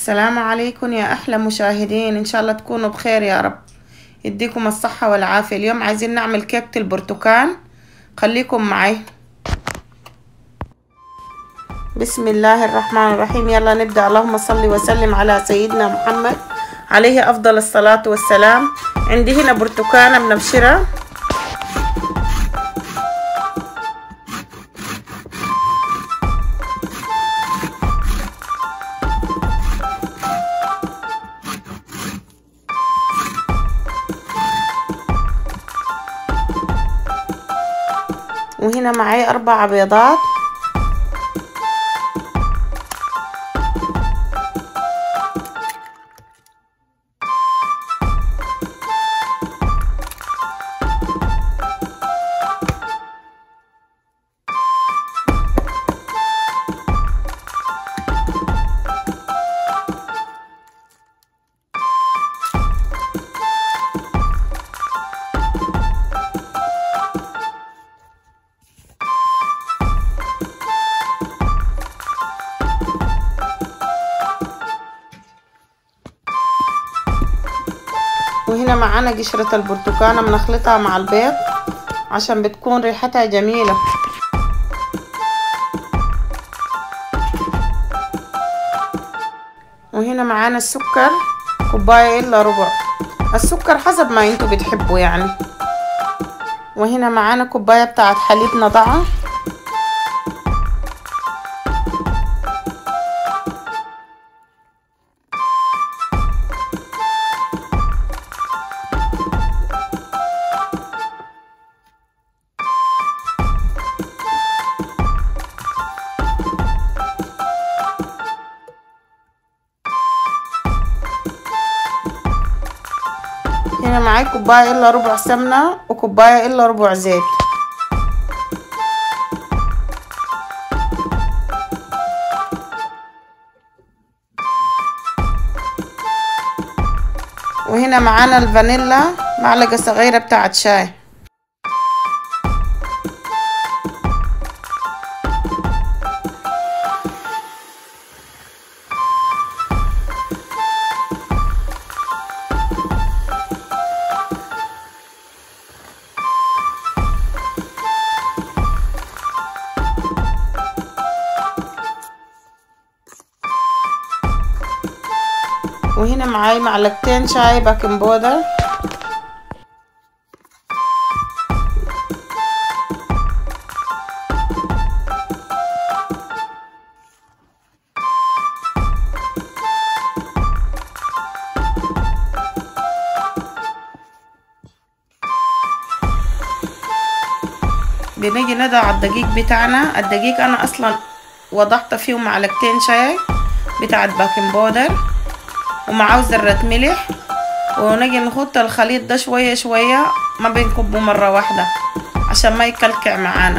السلام عليكم يا أحلى مشاهدين إن شاء الله تكونوا بخير يا رب يديكم الصحة والعافية اليوم عايزين نعمل كيكة البرتقال خليكم معي بسم الله الرحمن الرحيم يلا نبدأ اللهم صل وسلم على سيدنا محمد عليه أفضل الصلاة والسلام عندي هنا برتقانة منبشرة وهنا معي أربع بيضات وهنا معانا قشرة البرتقانة بنخلطها مع البيض عشان بتكون ريحتها جميلة وهنا معانا السكر كوباية إلا ربع السكر حسب ما انتوا بتحبوا يعني وهنا معانا كوباية بتاعت حليب نضعة هنا معاي كوباية إلا ربع سمنة وكوباية إلا ربع زيت وهنا معانا الفانيلا معلقة صغيرة بتاعت شاي وهنا معاي معلقتين شاي باكنج بودر بنيجي نضع الدقيق بتاعنا الدقيق انا اصلا وضعت فيه معلقتين شاي بتاعت باكنج بودر ومعاه ذرة ملح ونجي نحط الخليط ده شوية شوية ما بنكبه مرة واحدة عشان ما يكلكع معانا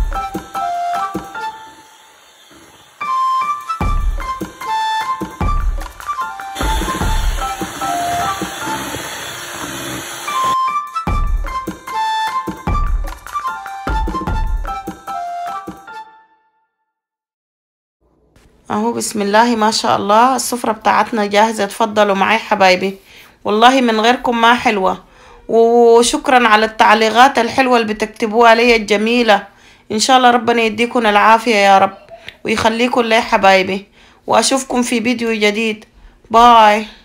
اهو بسم الله ما شاء الله السفرة بتاعتنا جاهزة اتفضلوا معي حبايبي والله من غيركم ما حلوة وشكرا على التعليقات الحلوة اللي بتكتبوها لي الجميلة ان شاء الله ربنا يديكم العافية يا رب ويخليكم لي حبايبي واشوفكم في فيديو جديد باي